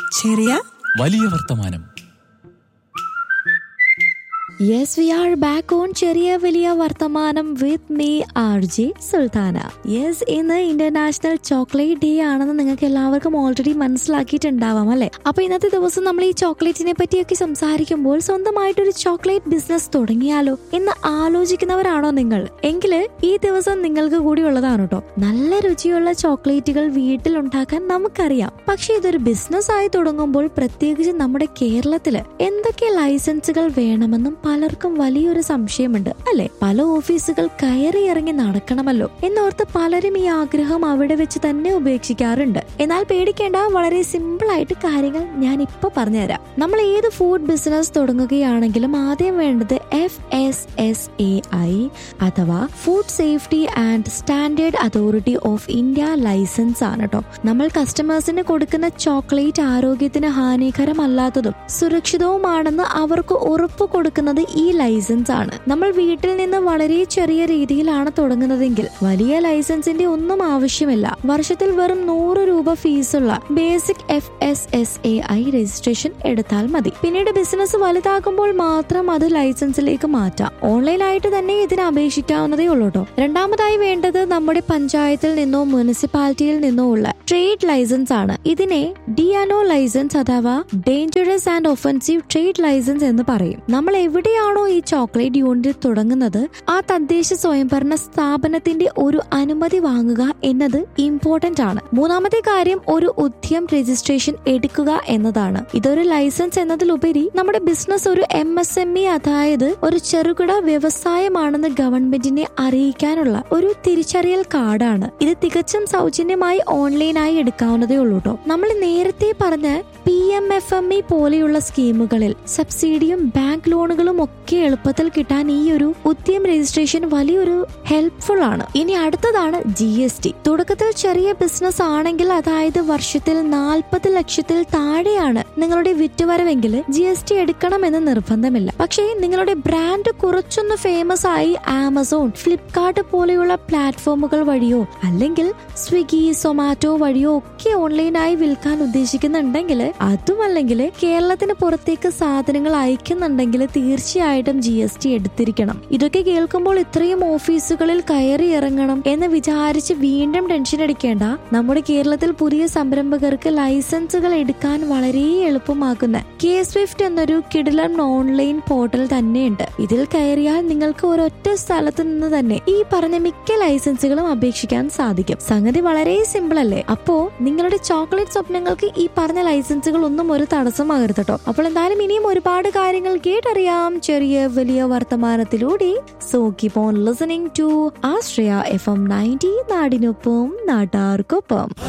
ചെറിയ വലിയ വർത്തമാനം yes we are back on ചെറിയ വലിയ വർത്തമാനം with me R J Sultana yes ഇന്ന് ഇന്റർനാഷണൽ ചോക്ലേറ്റ് ഡേ ആണെന്ന് നിങ്ങൾക്ക് എല്ലാവർക്കും ഓൾറെഡി മനസ്സിലാക്കിയിട്ടുണ്ടാവാം അല്ലെ അപ്പൊ ഇന്നത്തെ ദിവസം നമ്മൾ ഈ ചോക്ലേറ്റിനെ പറ്റിയൊക്കെ സംസാരിക്കുമ്പോൾ സ്വന്തമായിട്ടൊരു ചോക്ലേറ്റ് ബിസിനസ് തുടങ്ങിയാലോ എന്ന് ആലോചിക്കുന്നവരാണോ നിങ്ങൾ എങ്കിൽ ഈ ദിവസം നിങ്ങൾക്ക് കൂടി ഉള്ളതാണ് കേട്ടോ നല്ല രുചിയുള്ള ചോക്ലേറ്റുകൾ വീട്ടിൽ ഉണ്ടാക്കാൻ നമുക്കറിയാം പക്ഷെ ഇതൊരു ബിസിനസ് ആയി തുടങ്ങുമ്പോൾ പ്രത്യേകിച്ച് നമ്മുടെ കേരളത്തില് എന്തൊക്കെ ലൈസൻസുകൾ വേണമെന്നും പലർക്കും വലിയൊരു സംശയമുണ്ട് അല്ലെ പല ഓഫീസുകൾ കയറി ഇറങ്ങി നടക്കണമല്ലോ എന്നോർത്ത് പലരും ഈ ആഗ്രഹം അവിടെ വെച്ച് തന്നെ ഉപേക്ഷിക്കാറുണ്ട് എന്നാൽ പേടിക്കേണ്ട വളരെ സിമ്പിൾ ആയിട്ട് കാര്യങ്ങൾ ഞാൻ ഇപ്പൊ പറഞ്ഞുതരാം നമ്മൾ ഏത് ഫുഡ് ബിസിനസ് തുടങ്ങുകയാണെങ്കിലും ആദ്യം വേണ്ടത് F S S A I അഥവാ food safety and standard authority of India license ആണ് കേട്ടോ നമ്മൾ കസ്റ്റമേഴ്സിന് കൊടുക്കുന്ന ചോക്ലേറ്റ് ആരോഗ്യത്തിന് ഹാനികരമല്ലാത്തതും സുരക്ഷിതവുമാണെന്ന് അവർക്ക് ഉറപ്പ് കൊടുക്കുന്നത് ഈ ലൈസൻസ് ആണ് നമ്മൾ വീട്ടിൽ നിന്ന് വളരെ ചെറിയ രീതിയിലാണ് തുടങ്ങുന്നതെങ്കിൽ വലിയ ലൈസൻസിന്റെ ഒന്നും ആവശ്യമില്ല വർഷത്തിൽ വെറും നൂറ് രൂപ ഫീസുള്ള basic F S S A I registration എടുത്താൽ മതി പിന്നീട് ബിസിനസ് വലുതാക്കുമ്പോൾ മാത്രം അത് ലൈസൻസിലേക്ക് മാറ്റാം ഓൺലൈനായിട്ട് തന്നെ ഇതിന് അപേക്ഷിക്കാവുന്നതേ ഉള്ളൂ കേട്ടോ രണ്ടാമതായി വേണ്ടത് നമ്മുടെ പഞ്ചായത്തിൽ നിന്നോ മുനിസിപ്പാലിറ്റിയിൽ നിന്നോ ഉള്ള ട്രേഡ് ലൈസൻസ് ആണ് ഇതിനെ ഡിയാനോ ലൈസൻസ് അഥവാ dangerous and offensive trade license എന്ന് പറയും നമ്മൾ എവിടെയാണോ ഈ ചോക്ലേറ്റ് യൂണിറ്റ് തുടങ്ങുന്നത് ആ തദ്ദേശ സ്വയംഭരണ സ്ഥാപനത്തിന്റെ ഒരു അനുമതി വാങ്ങുക എന്നത് ഇമ്പോർട്ടന്റ് ആണ് മൂന്നാമത്തെ കാര്യം ഒരു ഉദ്യം രജിസ്ട്രേഷൻ എടുക്കുക എന്നതാണ് ഇതൊരു ലൈസൻസ് എന്നതിലുപരി നമ്മുടെ ബിസിനസ് ഒരു എം എസ് എം ഇ അതായത് ഒരു ചെറുകിട വ്യവസായമാണെന്ന് ഗവൺമെന്റിനെ അറിയിക്കാനുള്ള ഒരു തിരിച്ചറിയൽ കാർഡാണ് ഇത് തികച്ചും സൗജന്യമായി ഓൺലൈനായി എടുക്കാവുന്നതേ ഉള്ളൂ കേട്ടോ നമ്മൾ നേരത്തെ പറഞ്ഞ P M F M E പോലെയുള്ള സ്കീമുകളിൽ സബ്സിഡിയും ബാങ്ക് ലോണുകളും ഒക്കെ എളുപ്പത്തിൽ കിട്ടാൻ ഈ ഒരു ഉദ്യം രജിസ്ട്രേഷൻ വലിയൊരു ഹെൽപ്ഫുൾ ആണ് ഇനി അടുത്തതാണ് ജി എസ് ടി തുടക്കത്തിൽ ചെറിയ ബിസിനസ് ആണെങ്കിൽ അതായത് വർഷത്തിൽ നാൽപ്പത് ലക്ഷത്തിൽ താഴെയാണ് നിങ്ങളുടെ വിറ്റുവരവെങ്കിൽ ജി എസ് ടി എടുക്കണമെന്ന് നിർബന്ധമില്ല പക്ഷേ നിങ്ങളുടെ ബ്രാൻഡ് കുറച്ചൊന്ന് ഫേമസ് ആയി ആമസോൺ ഫ്ലിപ്കാർട്ട് പോലെയുള്ള പ്ലാറ്റ്ഫോമുകൾ വഴിയോ അല്ലെങ്കിൽ സ്വിഗ്ഗി സൊമാറ്റോ വഴിയോ ഒക്കെ ഓൺലൈനായി വിൽക്കാൻ ഉദ്ദേശിക്കുന്നുണ്ടെങ്കിൽ അതുമല്ലെങ്കിൽ കേരളത്തിന് പുറത്തേക്ക് സാധനങ്ങൾ അയക്കുന്നുണ്ടെങ്കിൽ തീർച്ചയായിട്ടും ജി എസ് ടി എടുത്തിരിക്കണം ഇതൊക്കെ കേൾക്കുമ്പോൾ ഇത്രയും ഓഫീസുകളിൽ കയറി ഇറങ്ങണം എന്ന് വിചാരിച്ച് വീണ്ടും ടെൻഷൻ അടിക്കേണ്ട നമ്മുടെ കേരളത്തിൽ പുതിയ സംരംഭകർക്ക് ലൈസൻസുകൾ എടുക്കാൻ വളരെ എളുപ്പമാക്കുന്ന കെ സ്വിഫ്റ്റ് എന്നൊരു കിടിലൻ ഓൺലൈൻ പോർട്ടൽ തന്നെയുണ്ട് ഇതിൽ കയറിയാൽ നിങ്ങൾക്ക് ഒരൊറ്റ സ്ഥലത്ത് നിന്ന് തന്നെ ഈ പറഞ്ഞ മിക്ക ലൈസൻസുകളും അപേക്ഷിക്കാൻ സാധിക്കും സംഗതി വളരെ സിമ്പിൾ അല്ലേ അപ്പോ നിങ്ങളുടെ ചോക്ലേറ്റ് സ്വപ്നങ്ങൾക്ക് ഈ പറഞ്ഞ ലൈസൻസുകൾ ഒന്നും ഒരു തടസ്സമാകരുത് കേട്ടോ അപ്പോൾ എന്തായാലും ഇനിയും ഒരുപാട് കാര്യങ്ങൾ കേട്ടറിയാം ചെറിയ വലിയ വർത്തമാനത്തിലൂടെ so keep on listening to Ashraya F M ninety നാടിനൊപ്പം നാട്ടാർക്കൊപ്പം